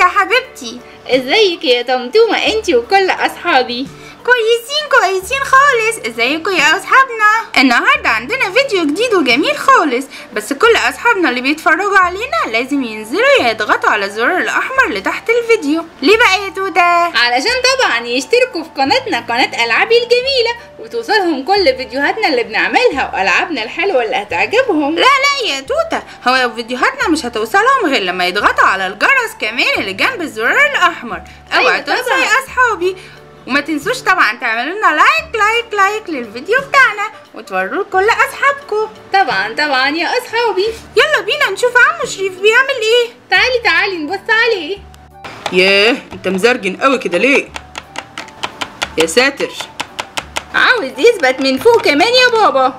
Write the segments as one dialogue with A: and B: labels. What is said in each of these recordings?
A: توتة حبيبتي
B: ازيك يا طمطومة انتي وكل اصحابي
A: كويسين كويسين خالص ازيكم يا اصحابنا النهارده عندنا فيديو جديد وجميل خالص بس كل اصحابنا اللي بيتفرجوا علينا لازم ينزلوا يضغطوا على الزرار الاحمر اللي تحت الفيديو ليه بقى يا توتة
B: علشان طبعا يشتركوا في قناتنا قناة ألعابي الجميلة وتوصلهم كل فيديوهاتنا اللي بنعملها وألعابنا الحلوة اللي هتعجبهم
A: لا لا يا توتة هو فيديوهاتنا مش هتوصلهم غير لما يضغطوا على الجرس كمان اللي جنب الزرار الاحمر اوعى
B: أيوة
A: تنسوا
B: طبعاً.
A: يا اصحابي وما تنسوش طبعا تعملوا لنا لايك لايك لايك للفيديو بتاعنا وتوروه لكل اصحابكم
B: طبعا طبعا يا أصحابي
A: يلا بينا نشوف عمو شريف بيعمل ايه
B: تعالي تعالي نبص عليه
C: ياه انت مزرجن قوي كده ليه يا ساتر
B: عاوز يثبت من فوق كمان يا بابا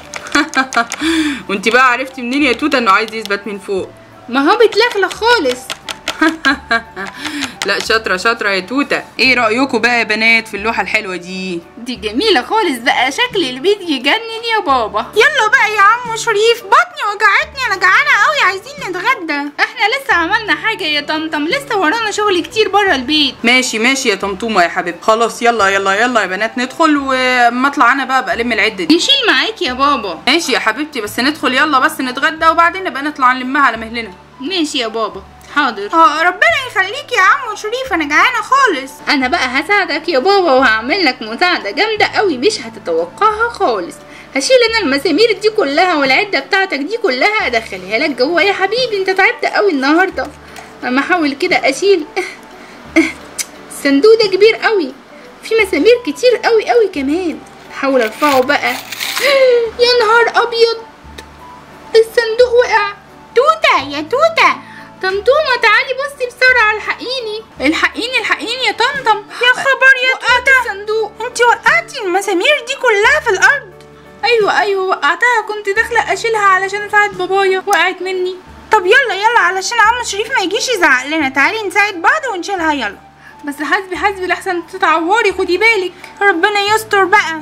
C: وانت بقى عرفتي منين يا توته انه عايز يثبت من فوق
B: ما هو بيتلخلخ خالص
C: لا شاطره شاطره يا توته ايه رايكم بقى يا بنات في اللوحه الحلوه دي
B: دي جميلة خالص بقى شكل البيت يجنن يا بابا
A: يلا بقى يا عمو شريف بطني وجعتني انا جعانه قوي عايزين نتغدى
B: احنا لسه عملنا حاجة يا طمطم لسه ورانا شغل كتير بره البيت
C: ماشي ماشي يا طمطومه يا حبيبي خلاص يلا يلا يلا يا بنات ندخل وما اطلع انا بقى بلم العده دي
B: يشيل معاك يا بابا
C: ماشي يا حبيبتي بس ندخل يلا بس نتغدى وبعدين نبقى نطلع نلمها على مهلنا
B: ماشي يا بابا حاضر
A: اه ربنا يخليك يا عمو شريف انا جعانه خالص
B: انا بقى هساعدك يا بابا وهعمل لك مساعده جامده قوي مش هتتوقعها خالص هشيل انا المسامير دي كلها والعده بتاعتك دي كلها ادخلها لك جوه يا حبيبي انت تعبت قوي النهارده اما احاول كده اشيل الصندوق ده كبير قوي في مسامير كتير قوي قوي كمان احاول ارفعه بقى يا نهار ابيض الصندوق وقع
A: توتة يا توتة
B: طمطومه تعالي بصي بسرعه الحقيني الحقيني الحقيني يا طمطم
A: يا خبر يا
B: وقعت
A: توتة
B: الصندوق
A: انت وقعتي المسامير دي كلها في الارض
B: ايوه ايوه وقعتها كنت داخله اشيلها علشان اساعد بابايا وقعت مني
A: طب يلا يلا علشان عمو شريف ما يجيش يزعق لنا تعالي نساعد بعض ونشيلها يلا
B: بس حسبي حسبي لحسن تتعوري خدي بالك
A: ربنا يستر بقى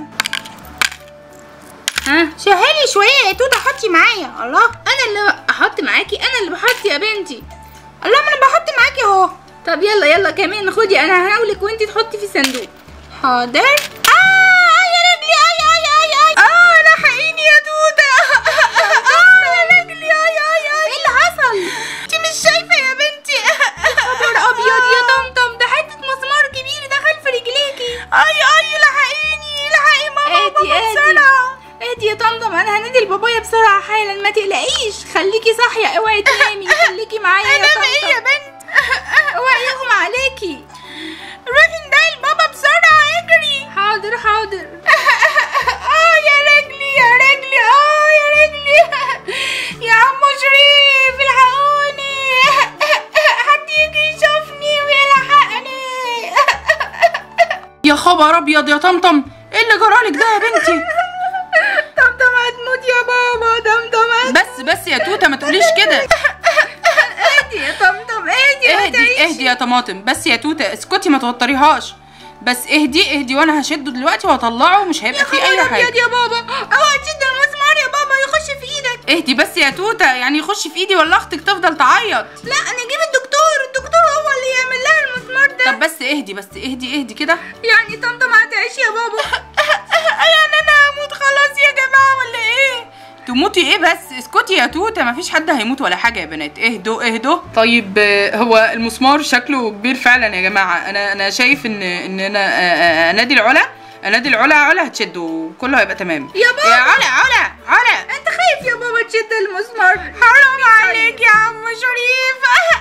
B: ها
A: سهلي شويه يا توتة حطي معايا الله
B: انا اللي احط معاكي انا اللي بحط يا بنتي
A: الله ما انا بحط معاكي اهو
B: طب يلا يلا كمان خدي انا هناولك وانتي تحطي في صندوق
A: حاضر اه يا رجلي اي اي اي اي اه لحقيني يا توتة اه يا رجلي اي اي اي ايه اللي حصل انت مش شايفه يا بنتي
B: خبر ابيض يا طمطم ده حته مسمار كبير دخل في رجليكي
A: اي اي لحقيني لحقي ماما
B: اهدي
A: بابا
B: اهدي
A: بسرعه
B: اهدي يا طمطم انا هنادي لبابايا بسرعه حالا ما تقلقيش خليكي صاحيه اوعي تنامي خليكي معايا يا
A: انام ايه يا
B: طمطم
A: بنت
B: اوعي يغمى عليكي
A: روحي ندعي لبابا بسرعه اجري
B: حاضر حاضر
A: اه يا رجلي يا رجلي اه يا رجلي يا عمو شريف الحقوني حد يجي يشوفني ويلحقني
C: يا خبر ابيض يا طمطم ايه اللي جرالك ده يا بنتي
A: طمطم هتموت يا بابا طمطم هتموت.
C: بس بس يا توته ما تقوليش كده
A: اهدي يا طمطم اهدي ما
C: اهدي
A: تعيش.
C: اهدي يا طماطم بس يا توته اسكتي ما توتريهاش بس اهدي اهدي وانا هشده دلوقتي واطلعه ومش هيبقى فيه اي
A: خبر
C: حاجه
A: أبيض يا بابا اوعى تشد المسمار يا بابا يخش في ايدك
C: اهدي بس يا توته يعني يخش في ايدي ولا اختك تفضل تعيط
A: لا انا اجيب الدكتور الدكتور هو اللي يعمل لها المسمار ده
C: طب بس اهدي بس اهدي اهدي كده
A: يعني طمطم هتعيش يا بابا يعني انا هموت خلاص يا جماعه ولا ايه
C: تموتي ايه بس اسكتي يا توته مفيش حد هيموت ولا حاجه يا بنات اهدوا اهدوا طيب آه، هو المسمار شكله كبير فعلا يا جماعه انا انا شايف ان ان انا آه، آه، انادي العلا انادي العلا علا هتشده وكله هيبقى تمام
A: يا بابا.
C: يا علا علا علا
A: انت خايف يا بابا تشد المسمار حرام عليك يا عم شريف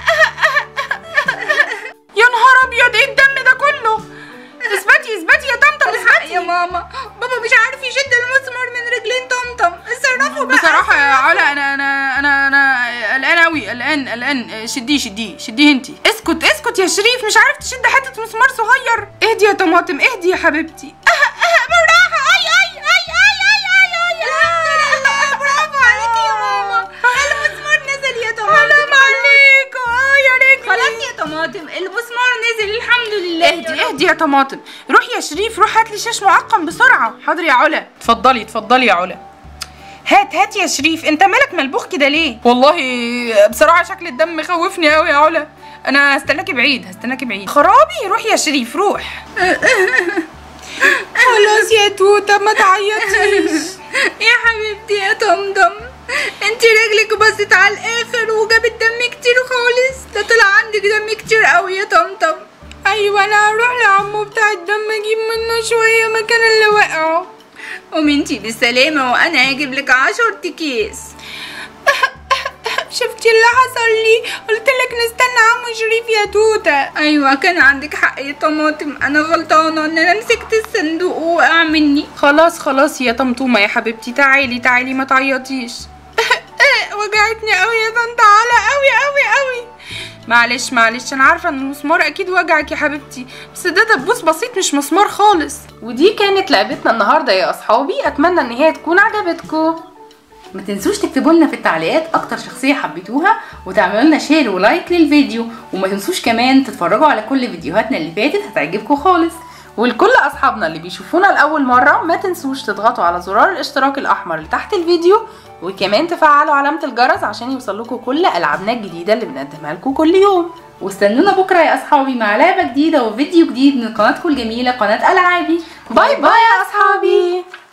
C: يا نهار ابيض ايه الدم ده كله اثبتي اثبتي يا طمطم اثبتي
A: يا ماما بابا مش عارف يشد المسمار من رجلين طمطم اتصرفوا بقى
C: بصراحة يا علا أنا أنا أنا أنا قلقان أوي قلقان قلقان شديه شديه شديه أنتي اسكت اسكت يا شريف مش عارف تشد حتة مسمار صغير اهدي يا طماطم اهدي يا حبيبتي
A: بالراحة اي اي اي اي اي اي اي الحمد لله برافو عليكي يا ماما المسمار نزل يا طماطم حرام عليكوا اه يا رجلي
B: خلاص يا طماطم المسمار نزل الحمد لله
C: اهدي اهدي يا طماطم روح يا شريف روح هات لي شاش معقم بسرعة حاضر يا علا اتفضلي اتفضلي يا علا هات هات يا شريف انت مالك ملبوخ كده ليه والله بصراحة شكل الدم خوفني قوي يا علا انا هستناكي بعيد هستناكي بعيد خرابي روح يا شريف روح خلاص يا توته ما تعيطيش
B: يا حبيبتي يا طمطم انت رجلك باظت على الاخر وجابت دم كتير خالص ده طلع عندك دم كتير قوي يا طمطم
C: ايوه انا هروح لعمو بتاع الدم اجيب منه شويه مكان اللي وقعوا
B: قومي انتي بالسلامة وانا هجيب لك عشر اكياس
C: شفتي اللي حصل لي قلت لك نستنى عمو شريف يا توته
B: ايوه كان عندك حق يا طماطم انا غلطانة ان انا مسكت الصندوق ووقع مني
C: خلاص خلاص يا طمطومه يا حبيبتي تعالي تعالي ما تعيطيش وجعتني قوي يا طنط علا قوي قوي قوي معلش معلش انا عارفه ان المسمار اكيد وجعك يا حبيبتي بس ده دبوس بسيط مش مسمار خالص ودي كانت لعبتنا النهارده يا اصحابي اتمنى ان هي تكون عجبتكم
D: ما تنسوش تكتبوا لنا في التعليقات اكتر شخصيه حبيتوها وتعملوا لنا شير ولايك للفيديو وما تنسوش كمان تتفرجوا على كل فيديوهاتنا اللي فاتت هتعجبكم خالص
C: ولكل اصحابنا اللي بيشوفونا لاول مره ما تنسوش تضغطوا على زرار الاشتراك الاحمر اللي تحت الفيديو وكمان تفعلوا علامه الجرس عشان يوصلكوا كل العابنا الجديده اللي بنقدمها لكم كل يوم
D: واستنونا بكره يا اصحابي مع لعبه جديده وفيديو جديد من قناتكم الجميله قناه العابي
C: باي باي يا اصحابي